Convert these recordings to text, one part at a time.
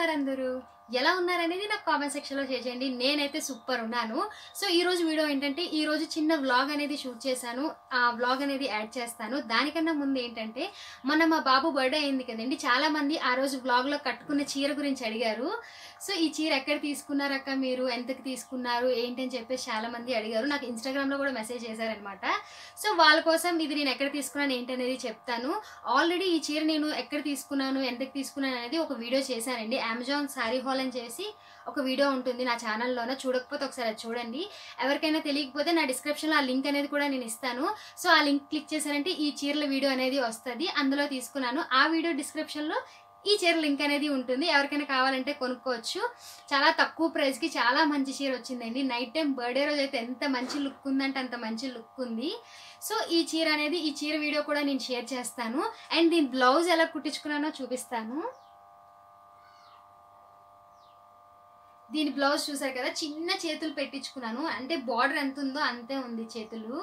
ఉన్నారు అందరూ ఎలా ఉన్నారనేది నాకు కామెంట్ సెక్షన్లో షేర్ చేయండి నేనైతే సూపర్ ఉన్నాను సో ఈ రోజు వీడియో ఏంటంటే ఈ రోజు చిన్న వ్లాగ్ అనేది షూట్ చేశాను ఆ వ్లాగ్ అనేది యాడ్ చేస్తాను దానికన్నా ముందు ఏంటంటే మొన్న మా బాబు బర్త్డే అయింది కదండి చాలా మంది ఆ రోజు వ్లాగ్లో కట్టుకున్న చీర గురించి అడిగారు సో ఈ చీర ఎక్కడ తీసుకున్నారక్క మీరు ఎంతకు తీసుకున్నారు ఏంటని చెప్పేసి చాలా మంది అడిగారు నాకు ఇన్స్టాగ్రామ్లో కూడా మెసేజ్ చేశారనమాట సో వాళ్ళ కోసం ఇది నేను ఎక్కడ తీసుకున్నాను ఏంటనేది చెప్తాను ఆల్రెడీ ఈ చీర నేను ఎక్కడ తీసుకున్నాను ఎంతకు తీసుకున్నాను అనేది ఒక వీడియో చేశానండి అమెజాన్ శారీ హాల్ అని చేసి ఒక వీడియో ఉంటుంది నా ఛానల్లోనే చూడకపోతే ఒకసారి అది చూడండి ఎవరికైనా తెలియకపోతే నా డిస్క్రిప్షన్లో ఆ లింక్ అనేది కూడా నేను ఇస్తాను సో ఆ లింక్ క్లిక్ చేశారంటే ఈ చీరల వీడియో అనేది వస్తుంది అందులో తీసుకున్నాను ఆ వీడియో డిస్క్రిప్షన్లో ఈ చీర లింక్ అనేది ఉంటుంది ఎవరికైనా కావాలంటే కొనుక్కోవచ్చు చాలా తక్కువ ప్రైస్కి చాలా మంచి చీర వచ్చిందండి నైట్ టైం బర్త్డే రోజు అయితే ఎంత మంచి లుక్ ఉందంటే అంత మంచి లుక్ ఉంది సో ఈ చీర అనేది ఈ చీర వీడియో కూడా నేను షేర్ చేస్తాను అండ్ దీని బ్లౌజ్ ఎలా కుట్టించుకున్నానో చూపిస్తాను దీని బ్లౌజ్ చూసారు కదా చిన్న చేతులు పెట్టించుకున్నాను అంటే బార్డర్ ఎంత ఉందో అంతే ఉంది చేతులు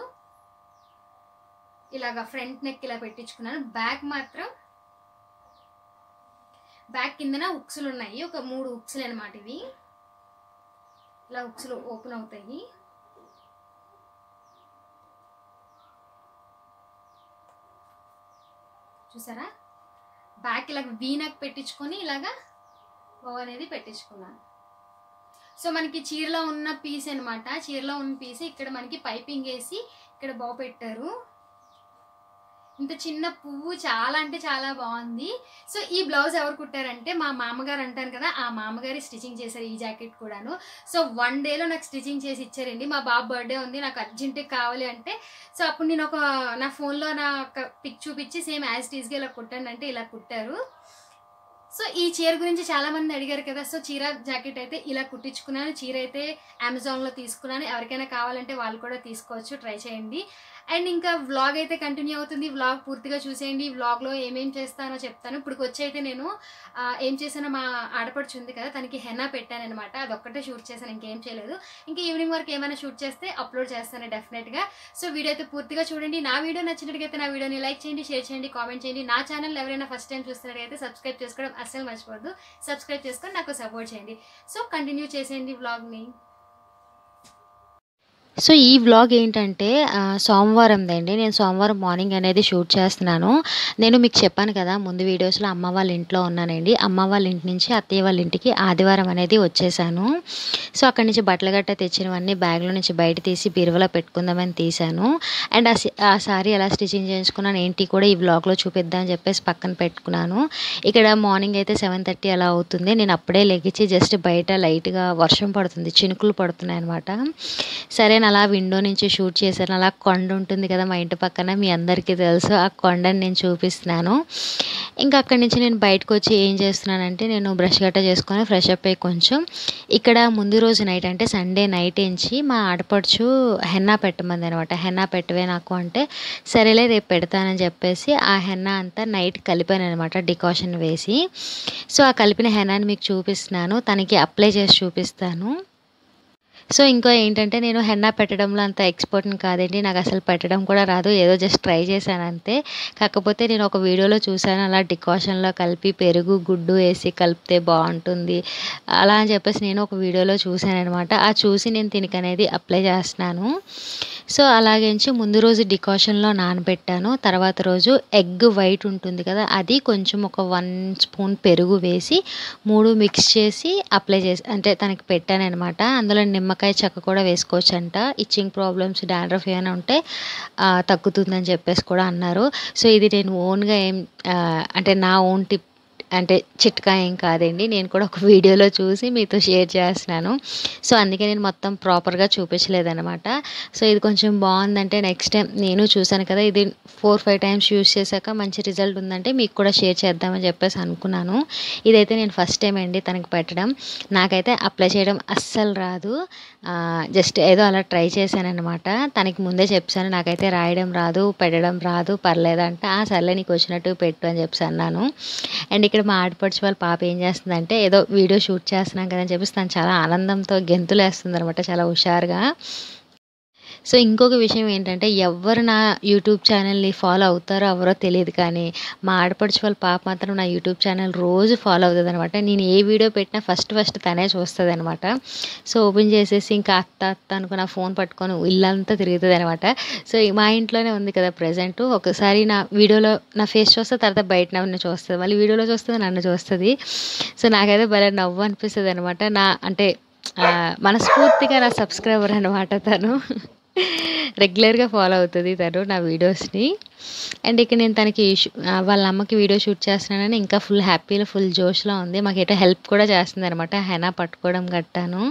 ఇలాగా ఫ్రంట్ నెక్ ఇలా పెట్టించుకున్నాను బ్యాక్ మాత్రం బ్యాక్ కిందన ఉక్సులు ఉన్నాయి ఒక మూడు ఉక్సులు అనమాట ఇవి ఇలా ఉక్సులు ఓపెన్ అవుతాయి చూసారా బ్యాక్ ఇలా వీనక్ పెట్టించుకొని ఇలాగా బౌ అనేది పెట్టించుకున్నాను సో మనకి చీరలో ఉన్న పీస్ అనమాట చీరలో ఉన్న పీస్ ఇక్కడ మనకి పైపింగ్ వేసి ఇక్కడ బౌ పెట్టారు ఇంత చిన్న పువ్వు చాలా అంటే చాలా బాగుంది సో ఈ బ్లౌజ్ ఎవరు కుట్టారంటే మా మామగారు అంటాను కదా ఆ మామగారి స్టిచ్చింగ్ చేశారు ఈ జాకెట్ కూడాను సో వన్ డేలో నాకు స్టిచ్చింగ్ చేసి ఇచ్చారండి మా బాబు బర్త్డే ఉంది నాకు అర్జెంట్గా కావాలి అంటే సో అప్పుడు నేను ఒక నా ఫోన్లో నా ఒక పిక్ చూపించి సేమ్ యాజ్ టీజ్గా ఇలా కుట్టాను అంటే ఇలా కుట్టారు సో ఈ చీర గురించి చాలా మంది అడిగారు కదా సో చీర జాకెట్ అయితే ఇలా కుట్టించుకున్నాను చీర అయితే అమెజాన్లో తీసుకున్నాను ఎవరికైనా కావాలంటే వాళ్ళు కూడా తీసుకోవచ్చు ట్రై చేయండి అండ్ ఇంకా వ్లాగ్ అయితే కంటిన్యూ అవుతుంది వ్లాగ్ పూర్తిగా చూసేయండి ఈ వ్లాగ్లో ఏమేం చేస్తానో చెప్తాను ఇప్పుడు వచ్చి అయితే నేను ఆ, ఏం చేశానో మా ఆడపడుచు ఉంది కదా తనకి హెన్నా పెట్టాను అనమాట అదొక్కటే షూట్ చేశాను ఇంకేం చేయలేదు ఇంకా ఈవినింగ్ వరకు ఏమైనా షూట్ చేస్తే అప్లోడ్ చేస్తాను డెఫినెట్గా సో వీడియో అయితే పూర్తిగా చూడండి నా వీడియో నచ్చినట్టుగైతే నా వీడియోని లైక్ చేయండి షేర్ చేయండి కామెంట్ చేయండి నా ఛానల్ ఎవరైనా ఫస్ట్ టైం చూస్తున్నట్టయితే సబ్స్క్రైబ్ చేసుకోవడం అస్సలు మర్చిపోవద్దు సబ్స్క్రైబ్ చేసుకొని నాకు సపోర్ట్ చేయండి సో కంటిన్యూ చేసేయండి వ్లాగ్ని సో ఈ వ్లాగ్ ఏంటంటే ఆ, సోమవారందండి నేను సోమవారం మార్నింగ్ అనేది షూట్ చేస్తున్నాను నేను మీకు చెప్పాను కదా ముందు వీడియోస్లో అమ్మ వాళ్ళ ఇంట్లో ఉన్నానండి అమ్మ వాళ్ళ ఇంటి నుంచి అత్తయ్య వాళ్ళ ఇంటికి ఆదివారం అనేది వచ్చేసాను సో అక్కడి నుంచి బట్టలు గట్ట తెచ్చినవన్నీ బ్యాగ్లో నుంచి బయట తీసి బీరువలో పెట్టుకుందామని తీసాను అండ్ ఆ సి- ఆ సారీ ఎలా స్టిచ్చింగ్ చేయించుకున్నాను ఏంటి కూడా ఈ వ్లాగ్లో చూపిద్దామని చెప్పేసి పక్కన పెట్టుకున్నాను ఇక్కడ మార్నింగ్ అయితే సెవెన్ థర్టీ అలా అవుతుంది నేను అప్పుడే లెగిచి జస్ట్ బయట లైట్గా వర్షం పడుతుంది చినుకులు పడుతున్నాయి అనమాట సరే నేను అలా విండో నుంచి షూట్ చేశాను అలా కొండ ఉంటుంది కదా మా ఇంటి పక్కన మీ అందరికీ తెలుసు ఆ కొండని నేను చూపిస్తున్నాను ఇంకా అక్కడి నుంచి నేను బయటకు వచ్చి ఏం చేస్తున్నానంటే నేను బ్రష్ గట్ట చేసుకొని ఫ్రెష్ అప్ అయ్యి కొంచెం ఇక్కడ ముందు రోజు నైట్ అంటే సండే నైట్ ఎంచి మా ఆడపడుచు హెన్నా పెట్టమంది అనమాట హెన్నా పెట్టవే నాకు అంటే సరేలే రేపు పెడతానని చెప్పేసి ఆ హెన్నా అంతా నైట్ కలిపాను అనమాట డికాషన్ వేసి సో ఆ కలిపిన హెన్నాని మీకు చూపిస్తున్నాను తనకి అప్లై చేసి చూపిస్తాను సో ఇంకా ఏంటంటే నేను హెన్నా పెట్టడంలో అంత ఎక్స్పర్ట్ని కాదండి నాకు అసలు పెట్టడం కూడా రాదు ఏదో జస్ట్ ట్రై చేశాను అంతే కాకపోతే నేను ఒక వీడియోలో చూశాను అలా డికాషన్లో కలిపి పెరుగు గుడ్డు వేసి కలిపితే బాగుంటుంది అలా అని చెప్పేసి నేను ఒక వీడియోలో చూశాను అనమాట ఆ చూసి నేను దీనికి అనేది అప్లై చేస్తున్నాను సో అలాగేంచి ముందు రోజు డికాషన్లో నానబెట్టాను తర్వాత రోజు ఎగ్ వైట్ ఉంటుంది కదా అది కొంచెం ఒక వన్ స్పూన్ పెరుగు వేసి మూడు మిక్స్ చేసి అప్లై చేసి అంటే తనకి పెట్టాను అనమాట అందులో నిమ్మకాయ చెక్క కూడా వేసుకోవచ్చు అంట ఇచ్చింగ్ ప్రాబ్లమ్స్ డాండ్రఫ్ ఏమైనా ఉంటే ఆ, తగ్గుతుందని చెప్పేసి కూడా అన్నారు సో ఇది నేను ఓన్గా ఏం ఆ, అంటే నా ఓన్ టిప్ అంటే చిట్కా ఏం కాదండి నేను కూడా ఒక వీడియోలో చూసి మీతో షేర్ చేస్తున్నాను సో అందుకే నేను మొత్తం ప్రాపర్గా చూపించలేదన్నమాట సో ఇది కొంచెం బాగుందంటే నెక్స్ట్ టైం నేను చూశాను కదా ఇది ఫోర్ ఫైవ్ టైమ్స్ యూస్ చేశాక మంచి రిజల్ట్ ఉందంటే మీకు కూడా షేర్ చేద్దామని చెప్పేసి అనుకున్నాను ఇదైతే నేను ఫస్ట్ టైం అండి తనకి పెట్టడం నాకైతే అప్లై చేయడం అస్సలు రాదు జస్ట్ ఏదో అలా ట్రై చేశాను అనమాట తనకి ముందే చెప్పాను నాకైతే రాయడం రాదు పెట్టడం రాదు పర్లేదంట ఆ సర్లే నీకు వచ్చినట్టు పెట్టు అని చెప్పేసి అన్నాను అండ్ ఇక్కడ మా ఆడపడుచు వాళ్ళ పాప ఏం చేస్తుందంటే ఏదో వీడియో షూట్ చేస్తున్నాం కదా అని చెప్పేసి తను చాలా ఆనందంతో గెంతులు వేస్తుంది అనమాట చాలా హుషారుగా సో ఇంకొక విషయం ఏంటంటే ఎవరు నా యూట్యూబ్ ఛానల్ని ఫాలో అవుతారో ఎవరో తెలియదు కానీ మా ఆడపడుచు వాళ్ళ పాప మాత్రం నా యూట్యూబ్ ఛానల్ రోజు ఫాలో అవుతుంది అనమాట నేను ఏ వీడియో పెట్టినా ఫస్ట్ ఫస్ట్ తనే చూస్తుంది అనమాట సో ఓపెన్ చేసేసి ఇంకా అత్త అత్త అనుకుని ఆ ఫోన్ పట్టుకొని ఇల్లంతా తిరుగుతుంది అనమాట సో ఈ మా ఇంట్లోనే ఉంది కదా ప్రజెంట్ ఒకసారి నా వీడియోలో నా ఫేస్ చూస్తే తర్వాత బయట నన్ను చూస్తుంది మళ్ళీ వీడియోలో చూస్తుంది నన్ను చూస్తుంది సో నాకైతే భలే నవ్వు అనిపిస్తుంది అనమాట నా అంటే ఆ, మనస్ఫూర్తిగా నా సబ్స్క్రైబర్ అనమాట తను రెగ్యులర్గా ఫాలో అవుతుంది తను నా వీడియోస్ని అండ్ ఇక నేను తనకి షూ- ఆ, వాళ్ళ అమ్మకి వీడియో షూట్ చేస్తున్నానని ఇంకా ఫుల్ హ్యాపీలో ఫుల్ జోష్లో ఉంది మాకు ఎటో హెల్ప్ కూడా చేస్తుంది అనమాట హెనా పట్టుకోవడం గట్టాను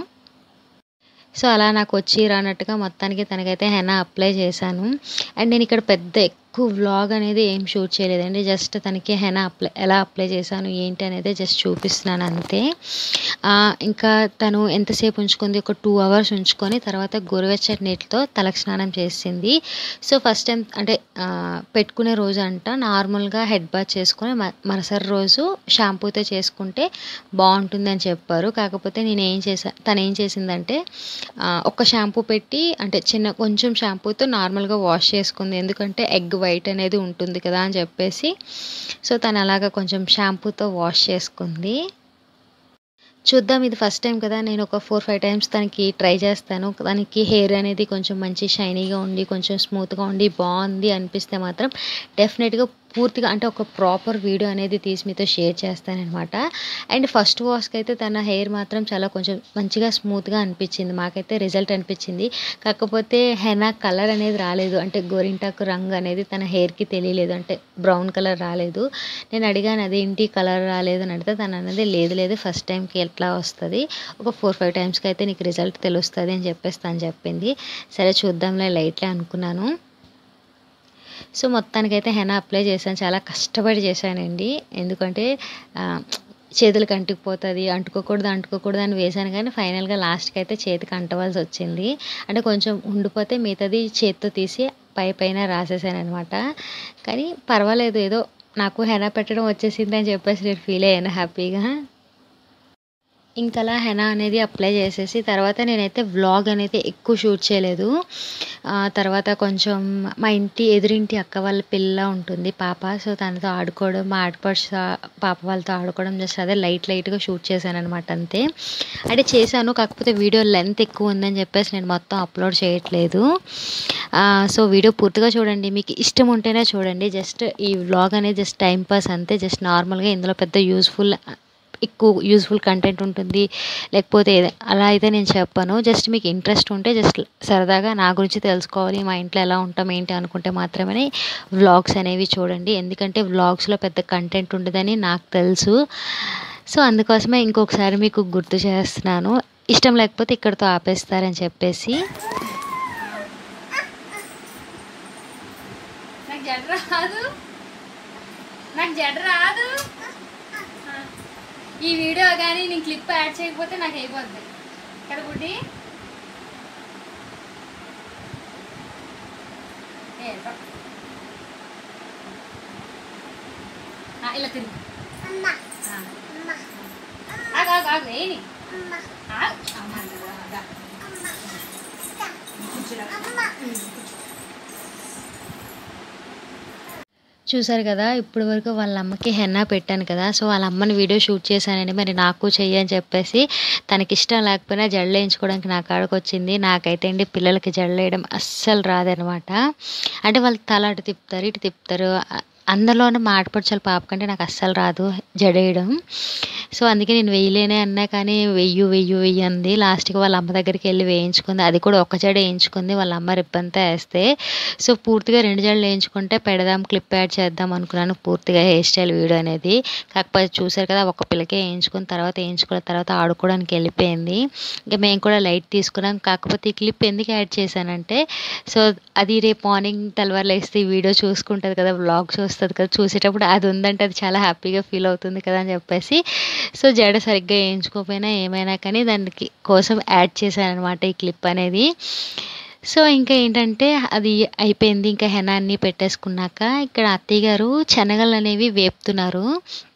సో అలా నాకు వచ్చి రానట్టుగా మొత్తానికి తనకైతే హెనా అప్లై చేశాను అండ్ నేను ఇక్కడ పెద్ద ఎక్కువ వ్లాగ్ అనేది ఏం షూట్ చేయలేదండి జస్ట్ తనకి హెనా అప్లై ఎలా అప్లై చేశాను ఏంటి అనేది జస్ట్ చూపిస్తున్నాను అంతే ఆ, ఇంకా తను ఎంతసేపు ఉంచుకుంది ఒక టూ అవర్స్ ఉంచుకొని తర్వాత గోరువెచ్చటి నీటితో తలకు స్నానం చేసింది సో ఫస్ట్ టైం అంటే ఆ, పెట్టుకునే రోజు అంట నార్మల్గా హెడ్ బాత్ చేసుకొని మ- మరుసటి రోజు షాంపూతో చేసుకుంటే బాగుంటుంది అని చెప్పారు కాకపోతే నేను ఏం చేసా తను ఏం చేసిందంటే ఆ, ఒక షాంపూ పెట్టి అంటే చిన్న కొంచెం షాంపూతో నార్మల్గా వాష్ చేసుకుంది ఎందుకంటే ఎగ్ వైట్ అనేది ఉంటుంది కదా అని చెప్పేసి సో తను అలాగా కొంచెం షాంపూతో వాష్ చేసుకుంది చూద్దాం ఇది ఫస్ట్ టైం కదా నేను ఒక ఫోర్ ఫైవ్ టైమ్స్ తనకి ట్రై చేస్తాను దానికి హెయిర్ అనేది కొంచెం మంచి షైనీగా ఉండి కొంచెం స్మూత్గా ఉండి బాగుంది అనిపిస్తే మాత్రం డెఫినెట్గా పూర్తిగా అంటే ఒక ప్రాపర్ వీడియో అనేది తీసి మీతో షేర్ చేస్తానన్నమాట అండ్ ఫస్ట్ వాష్కి అయితే తన హెయిర్ మాత్రం చాలా కొంచెం మంచిగా స్మూత్గా అనిపించింది మాకైతే రిజల్ట్ అనిపించింది కాకపోతే హెనా కలర్ అనేది రాలేదు అంటే గోరింటాకు రంగు అనేది తన హెయిర్కి తెలియలేదు అంటే బ్రౌన్ కలర్ రాలేదు నేను అడిగాను అదేంటి కలర్ రాలేదు అని అడిగితే తను అన్నది లేదు లేదు ఫస్ట్ టైంకి ఎట్లా వస్తుంది ఒక ఫోర్ ఫైవ్ టైమ్స్కి అయితే నీకు రిజల్ట్ తెలుస్తుంది అని చెప్పేసి తను చెప్పింది సరే చూద్దాంలే లైట్లే అనుకున్నాను సో మొత్తానికైతే హెనా అప్లై చేశాను చాలా కష్టపడి చేశానండి ఎందుకంటే ఆ, చేతులకు అంటుకుపోతుంది అంటుకోకూడదు అంటుకోకూడదు అని వేశాను కానీ ఫైనల్గా లాస్ట్కి అయితే చేతికి అంటవలసి వచ్చింది అంటే కొంచెం ఉండిపోతే మిగతాది చేత్తో తీసి పై పైన రాసేసాను అనమాట కానీ పర్వాలేదు ఏదో నాకు హెనా పెట్టడం వచ్చేసింది అని చెప్పేసి నేను ఫీల్ అయ్యాను హ్యాపీగా ఇంకలా హెనా అనేది అప్లై చేసేసి తర్వాత నేనైతే వ్లాగ్ అనేది ఎక్కువ షూట్ చేయలేదు ఆ, తర్వాత కొంచెం మా ఇంటి ఎదురింటి అక్క వాళ్ళ పిల్ల ఉంటుంది పాప సో తనతో ఆడుకోవడం మా ఆడపడుచు పాప వాళ్ళతో ఆడుకోవడం జస్ట్ అదే లైట్ లైట్గా షూట్ చేశాను అనమాట అంతే అంటే చేశాను కాకపోతే వీడియో లెంత్ ఎక్కువ ఉందని చెప్పేసి నేను మొత్తం అప్లోడ్ చేయట్లేదు ఆ, సో వీడియో పూర్తిగా చూడండి మీకు ఇష్టం ఉంటేనే చూడండి జస్ట్ ఈ వ్లాగ్ అనేది జస్ట్ టైం పాస్ అంతే జస్ట్ నార్మల్గా ఇందులో పెద్ద యూస్ఫుల్ ఎక్కువ యూస్ఫుల్ కంటెంట్ ఉంటుంది లేకపోతే ఏద- అలా అయితే నేను చెప్పాను జస్ట్ మీకు ఇంట్రెస్ట్ ఉంటే జస్ట్ సరదాగా నా గురించి తెలుసుకోవాలి మా ఇంట్లో ఎలా ఉంటాం ఏంటి అనుకుంటే మాత్రమే వ్లాగ్స్ అనేవి చూడండి ఎందుకంటే వ్లాగ్స్లో పెద్ద కంటెంట్ ఉండదని నాకు తెలుసు సో అందుకోసమే ఇంకొకసారి మీకు గుర్తు చేస్తున్నాను ఇష్టం లేకపోతే ఇక్కడితో ఆపేస్తారని చెప్పేసి నాకు జడ రాదు నాకు జడ రాదు ఆ. ఈ వీడియో కానీ నేను క్లిప్ యాడ్ చేయకపోతే నాకు అయిపోద్ది ఇక్కడ బుడ్డి ఏంటో. ఆ, ఇలా తిరుగు ఆ. ఆగు ఆగు ఆగు ఏని ఆగు. అమ్మ, దా, దా. కూర్చోరా. ఉమ్. చూసారు కదా ఇప్పటి వరకు వాళ్ళ అమ్మకి హెన్నా పెట్టాను కదా సో వాళ్ళ అమ్మని వీడియో షూట్ చేశానండి మరి నాకు చెయ్యి అని చెప్పేసి తనకి ఇష్టం లేకపోయినా జడలు వేయించుకోవడానికి నా కాడకు వచ్చింది నాకైతే అండి పిల్లలకి జడలు వేయడం అస్సలు రాదనమాట అంటే వాళ్ళు తల అటు తిప్పుతారు ఇటు తిప్పుతారు అ- అందరిలోనే మా ఆడపడుచాల పాప కంటే నాకు అస్సలు రాదు జడేయడం సో అందుకే నేను వెయ్యలేనే అన్నా కానీ వెయ్యు వెయ్యు వెయ్యి అంది లాస్ట్కి వాళ్ళ అమ్మ దగ్గరికి వెళ్ళి వేయించుకుంది అది కూడా ఒక జడ వేయించుకుంది వాళ్ళ అమ్మ రిప్పంతా వేస్తే సో పూర్తిగా రెండు జడలు వేయించుకుంటే పెడదాం క్లిప్ యాడ్ చేద్దాం అనుకున్నాను పూర్తిగా హెయిర్ స్టైల్ వీడియో అనేది కాకపోతే చూసారు కదా ఒక పిల్లకే వేయించుకున్న తర్వాత వేయించుకున్న తర్వాత ఆడుకోవడానికి వెళ్ళిపోయింది ఇంకా మేము కూడా లైట్ తీసుకున్నాం కాకపోతే ఈ క్లిప్ ఎందుకు యాడ్ చేశానంటే సో అది రేపు మార్నింగ్ తెల్లవారు లేస్తే ఈ వీడియో చూసుకుంటుంది కదా వ్లాగ్ చూస్తుంది కదా చూసేటప్పుడు అది ఉందంటే అది చాలా హ్యాపీగా ఫీల్ అవుతుంది కదా అని చెప్పేసి సో జడ సరిగ్గా వేయించుకోకపోయినా ఏమైనా కానీ దానికి కోసం యాడ్ చేశాను అనమాట ఈ క్లిప్ అనేది సో ఇంకా ఏంటంటే అది అయిపోయింది ఇంకా హెనా అన్నీ పెట్టేసుకున్నాక ఇక్కడ అత్తయ్య గారు శనగలు అనేవి వేపుతున్నారు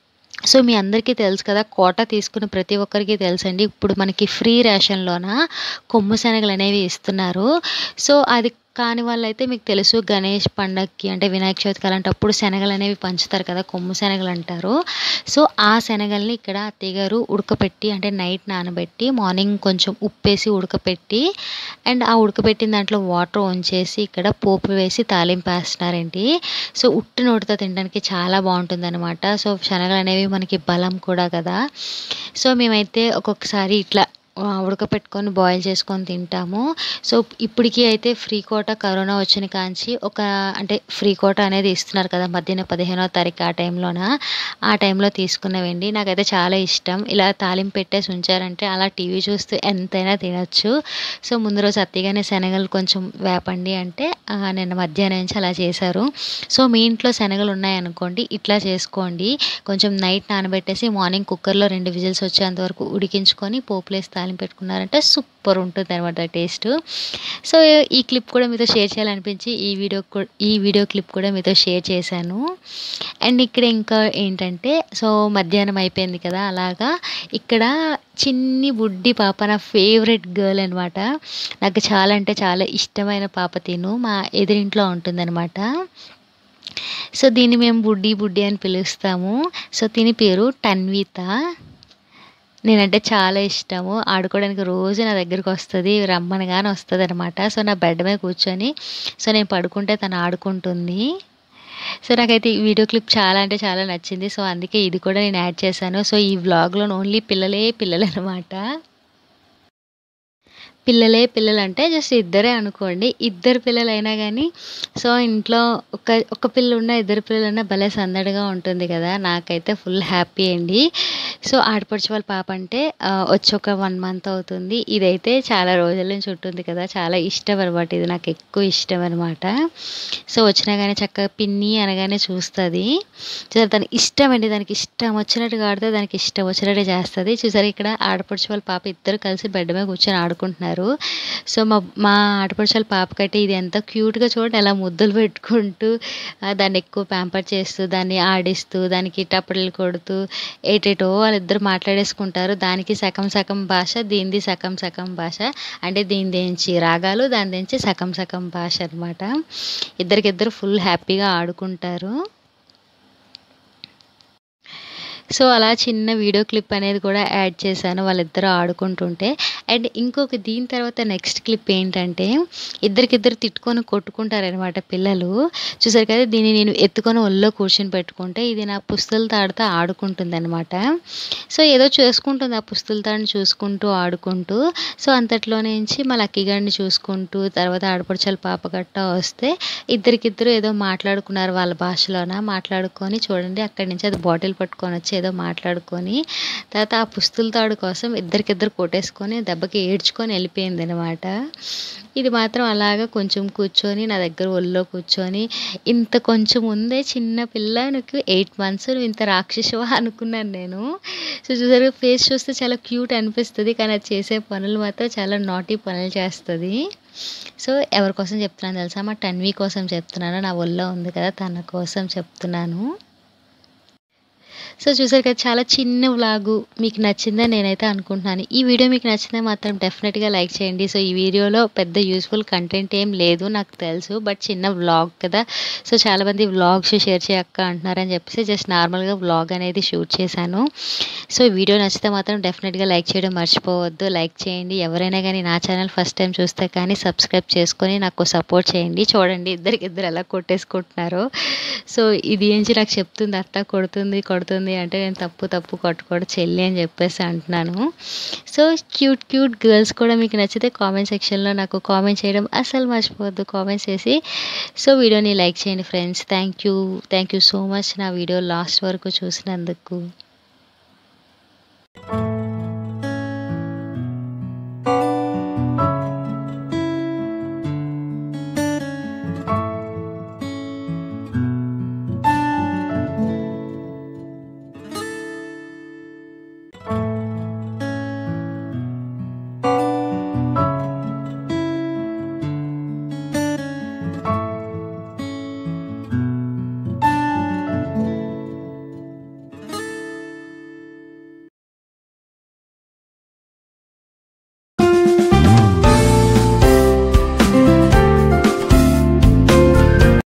సో మీ అందరికీ తెలుసు కదా కోట తీసుకున్న ప్రతి ఒక్కరికి తెలుసండి ఇప్పుడు మనకి ఫ్రీ రేషన్లోన కొమ్ము శనగలు అనేవి ఇస్తున్నారు సో అది కాని వాళ్ళైతే మీకు తెలుసు గణేష్ పండగకి అంటే వినాయక చవితికి అలాంటప్పుడు శనగలు అనేవి పంచుతారు కదా కొమ్ము శనగలు అంటారు సో ఆ శనగల్ని ఇక్కడ అత్తయ్య గారు ఉడకపెట్టి అంటే నైట్ నానబెట్టి మార్నింగ్ కొంచెం ఉప్పేసి ఉడకపెట్టి అండ్ ఆ ఉడకపెట్టిన దాంట్లో వాటర్ ఉంచేసి ఇక్కడ పోపు వేసి తాలింపు వేస్తున్నారండి సో ఉట్టి నోటితో తినడానికి చాలా బాగుంటుంది అనమాట సో శనగలు అనేవి మనకి బలం కూడా కదా సో మేమైతే ఒక్కొక్కసారి ఇట్లా ఆ, ఉడకపెట్టుకొని బాయిల్ చేసుకొని తింటాము సో ఇప్పటికీ అయితే ఫ్రీ కోట కరోనా వచ్చిన కాంచి ఒక అంటే ఫ్రీ కోట అనేది ఇస్తున్నారు కదా మధ్యాహ్నం పదిహేనో తారీఖు ఆ టైంలోన ఆ టైంలో తీసుకున్నవండి నాకైతే చాలా ఇష్టం ఇలా తాలింపు పెట్టేసి ఉంచారంటే అలా టీవీ చూస్తూ ఎంతైనా తినొచ్చు సో ముందు రోజు అత్తగానే శనగలు కొంచెం వేపండి అంటే ఆ, నిన్న మధ్యాహ్నం నుంచి అలా చేశారు సో మీ ఇంట్లో శనగలు ఉన్నాయనుకోండి ఇట్లా చేసుకోండి కొంచెం నైట్ నానబెట్టేసి మార్నింగ్ కుక్కర్లో రెండు విజిల్స్ వచ్చేంత వరకు ఉడికించుకొని పోపులేసి తాలింపు పెట్టుకున్నారంటే సూపర్ ఉంటుంది అనమాట టేస్ట్ సో ఈ క్లిప్ కూడా మీతో షేర్ చేయాలనిపించి ఈ వీడియో కూ- ఈ వీడియో క్లిప్ కూడా మీతో షేర్ చేశాను అండ్ ఇక్కడ ఇంకా ఏంటంటే సో మధ్యాహ్నం అయిపోయింది కదా అలాగా ఇక్కడ చిన్ని బుడ్డి పాప నా ఫేవరెట్ గర్ల్ అనమాట నాకు చాలా అంటే చాలా ఇష్టమైన పాప తిను మా ఎదురింట్లో ఉంటుందన్నమాట సో దీన్ని మేము బుడ్డి బుడ్డి అని పిలుస్తాము సో దీని పేరు టన్విత నేనంటే చాలా ఇష్టము ఆడుకోవడానికి రోజు నా దగ్గరికి వస్తుంది రమ్మనగానే వస్తుంది అనమాట సో నా బెడ్ మీద కూర్చొని సో నేను పడుకుంటే తను ఆడుకుంటుంది సో నాకైతే ఈ వీడియో క్లిప్ చాలా అంటే చాలా నచ్చింది సో అందుకే ఇది కూడా నేను యాడ్ చేశాను సో ఈ వ్లాగ్లో ఓన్లీ పిల్లలే పిల్లలు అనమాట పిల్లలే పిల్లలు అంటే జస్ట్ ఇద్దరే అనుకోండి ఇద్దరు పిల్లలు అయినా కానీ సో ఇంట్లో ఒక ఒక పిల్ల ఉన్న ఇద్దరు పిల్లలు ఉన్న భలే సందడిగా ఉంటుంది కదా నాకైతే ఫుల్ హ్యాపీ అండి సో ఆడపడుచు వాళ్ళ పాప అంటే ఆ, వచ్చి ఒక వన్ మంత్ అవుతుంది ఇదైతే చాలా రోజుల నుంచి ఉంటుంది కదా చాలా ఇష్టం అనమాట ఇది నాకు ఎక్కువ ఇష్టం అనమాట సో వచ్చినా కానీ చక్కగా పిన్ని అనగానే చూస్తుంది చూసారు దానికి ఇష్టం అండి దానికి ఇష్టం వచ్చినట్టుగా ఆడితే దానికి ఇష్టం వచ్చినట్టు చేస్తుంది చూసారు ఇక్కడ ఆడపడుచు వాళ్ళ పాప ఇద్దరు కలిసి బెడ్ మీద కూర్చొని ఆడుకుంటున్నారు సో మా మా ఆడపడుచు వాళ్ళ పాపకైతే ఇది ఎంత క్యూట్గా చూడండి అలా ముద్దులు పెట్టుకుంటూ ఆ, దాన్ని ఎక్కువ ప్యాంపర్ చేస్తూ దాన్ని ఆడిస్తూ దానికి టప్పడలు కొడుతూ ఏటేటో వాళ్ళిద్దరు మాట్లాడేసుకుంటారు దానికి సగం సగం భాష దీనిది సగం సగం భాష అంటే దీని దేంచి రాగాలు దాని దేంచి సగం సగం భాష అనమాట ఇద్దరికిద్దరు ఫుల్ హ్యాపీగా ఆడుకుంటారు సో అలా చిన్న వీడియో క్లిప్ అనేది కూడా యాడ్ చేశాను వాళ్ళిద్దరూ ఆడుకుంటుంటే అండ్ ఇంకొక దీని తర్వాత నెక్స్ట్ క్లిప్ ఏంటంటే ఇద్దరికిద్దరు తిట్టుకొని కొట్టుకుంటారనమాట పిల్లలు చూసారు కదా దీన్ని నేను ఎత్తుకొని ఒళ్ళో కూర్చొని పెట్టుకుంటే ఇది నా పుస్తల తాడుతో ఆడుకుంటుంది అనమాట సో ఏదో చేసుకుంటుంది ఆ పుస్తల తాడుని చూసుకుంటూ ఆడుకుంటూ సో అంతట్లో నుంచి మా లక్కీ గారిని చూసుకుంటూ తర్వాత ఆడపడుచాల పాప గట్ట వస్తే ఇద్దరికిద్దరు ఏదో మాట్లాడుకున్నారు వాళ్ళ భాషలోన మాట్లాడుకొని చూడండి అక్కడి నుంచి అది బాటిల్ పట్టుకొని వచ్చి ఏదో మాట్లాడుకొని తర్వాత ఆ పుస్తుల తాడు కోసం ఇద్దరికిద్దరు కొట్టేసుకొని దెబ్బకి ఏడ్చుకొని వెళ్ళిపోయింది అనమాట ఇది మాత్రం అలాగా కొంచెం కూర్చొని నా దగ్గర ఒళ్ళో కూర్చొని ఇంత కొంచెం ఉందే చిన్న పిల్ల నాకు ఎయిట్ మంత్స్ నువ్వు ఇంత రాక్షసవా అనుకున్నాను నేను సో చూసారు ఫేస్ చూస్తే చాలా క్యూట్ అనిపిస్తుంది కానీ అది చేసే పనులు మాత్రం చాలా నాటీ పనులు చేస్తుంది సో ఎవరి కోసం చెప్తున్నాను తెలుసా మా టన్వి కోసం చెప్తున్నాను నా ఒళ్ళో ఉంది కదా తన కోసం చెప్తున్నాను సో చూసారు కదా చాలా చిన్న వ్లాగు మీకు నచ్చిందని నేనైతే అనుకుంటున్నాను ఈ వీడియో మీకు నచ్చితే మాత్రం డెఫినెట్గా లైక్ చేయండి సో ఈ వీడియోలో పెద్ద యూస్ఫుల్ కంటెంట్ ఏం లేదు నాకు తెలుసు బట్ చిన్న వ్లాగ్ కదా సో చాలామంది వ్లాగ్స్ షేర్ చేయక్క అంటున్నారని చెప్పేసి జస్ట్ నార్మల్గా వ్లాగ్ అనేది షూట్ చేశాను సో ఈ వీడియో నచ్చితే మాత్రం డెఫినెట్గా లైక్ చేయడం మర్చిపోవద్దు లైక్ చేయండి ఎవరైనా కానీ నా ఛానల్ ఫస్ట్ టైం చూస్తే కానీ సబ్స్క్రైబ్ చేసుకొని నాకు సపోర్ట్ చేయండి చూడండి ఇద్దరికి ఇద్దరు ఎలా కొట్టేసుకుంటున్నారు సో ఇది ఏంచి నాకు చెప్తుంది అత్త కొడుతుంది కొడుతుంది అంటే నేను తప్పు తప్పు కొట్టకూడదు చెల్లి అని చెప్పేసి అంటున్నాను సో క్యూట్ క్యూట్ గర్ల్స్ కూడా మీకు నచ్చితే కామెంట్ సెక్షన్లో నాకు కామెంట్ చేయడం అసలు మర్చిపోవద్దు కామెంట్స్ చేసి సో వీడియోని లైక్ చేయండి friends thank you thank you so much నా వీడియో లాస్ట్ వరకు చూసినందుకు